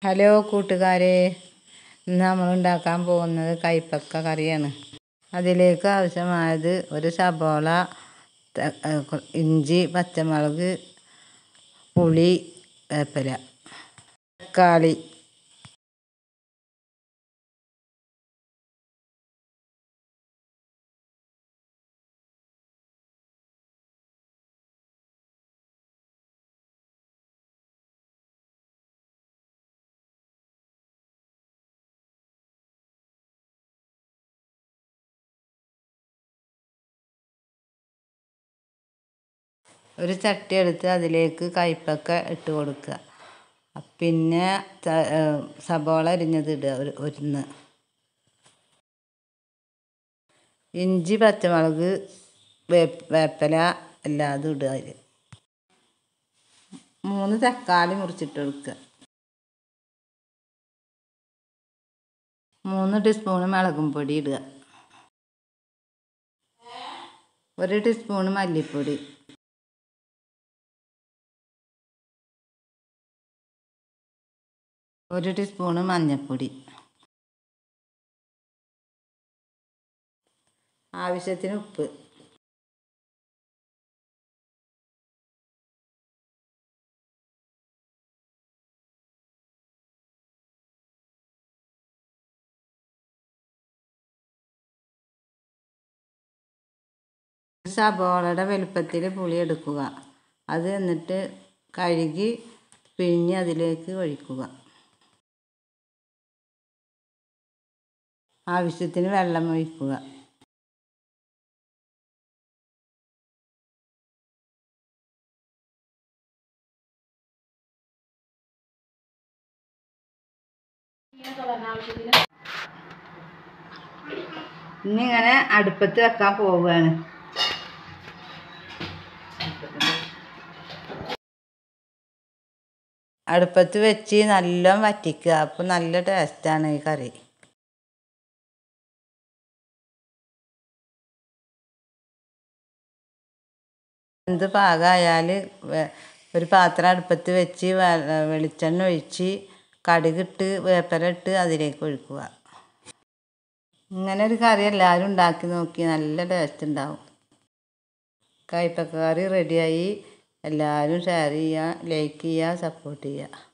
hello കൂട്ടുകാരെ ഇന്ന് നമ്മൾ ഉണ്ടാക്കാൻ പോകുന്നത് കൈപ്പക്ക കറിയാണ് അതിലേക്ക് ആവശ്യമായത് ഒരു സബോള ത- ഏ, കൊ- ഇഞ്ചി പച്ചമുളക് പുളി വേപ്പില തക്കാളി ഒരു ചട്ടി എടുത്ത് അതിലേക്ക് കൈപ്പക്ക ഇട്ട് കൊടുക്കുക പിന്നെ ത- ഏ, സബോള അരിഞ്ഞത് ഇടുക ഒരു ഒന്ന് ഇഞ്ചി പച്ചമുളക് വേപ്പ് വേപ്പില എല്ലാതും ഇടുക അതിൽ മൂന്ന് തക്കാളി മുറിച്ചിട്ട് കൊടുക്കുക മൂന്ന് ടീസ്പൂണ് മുളകും പൊടി ഇടുക ഒരു ടീസ്പൂണ് മല്ലിപ്പൊടി ഒരു ടീസ്പൂണ് മഞ്ഞൾപ്പൊടി ആവശ്യത്തിന് ഉപ്പ് സബോളയുടെ വലുപ്പത്തിൽ പുളി എടുക്കുക അത് എന്നിട്ട് കഴുകി പിഴിഞ്ഞ് അതിലേക്ക് ഒഴിക്കുക ആവശ്യത്തിന് വെള്ളം ഒഴിക്കുക ഇനി ഇങ്ങനെ അടുപ്പത്ത് വെക്കാൻ പോവുകയാണ് അടുപ്പത്ത് വെച്ച് നല്ലോണം വറ്റിക്കുക അപ്പോൾ നല്ല ടേസ്റ്റാണ് ഈ കറി എന്ത് പാകമായാൽ ഒരു പാത്രം അടുപ്പത്ത് വെച്ച് വെ- വെളിച്ചെണ്ണ ഒഴിച്ച് കടുകിട്ട് വേപ്പില ഇട്ട് അതിലേക്ക് ഒഴിക്കുക ഇങ്ങനെ ഒരു കറി എല്ലാവരും ഉണ്ടാക്കി നോക്കി നല്ല ടേസ്റ്റ് ഉണ്ടാവും കയ്പക്ക കറി റെഡിയായി എല്ലാവരും ഷെയർ ചെയ്യുക ലൈക്ക് ചെയ്യുക സപ്പോർട്ട് ചെയ്യുക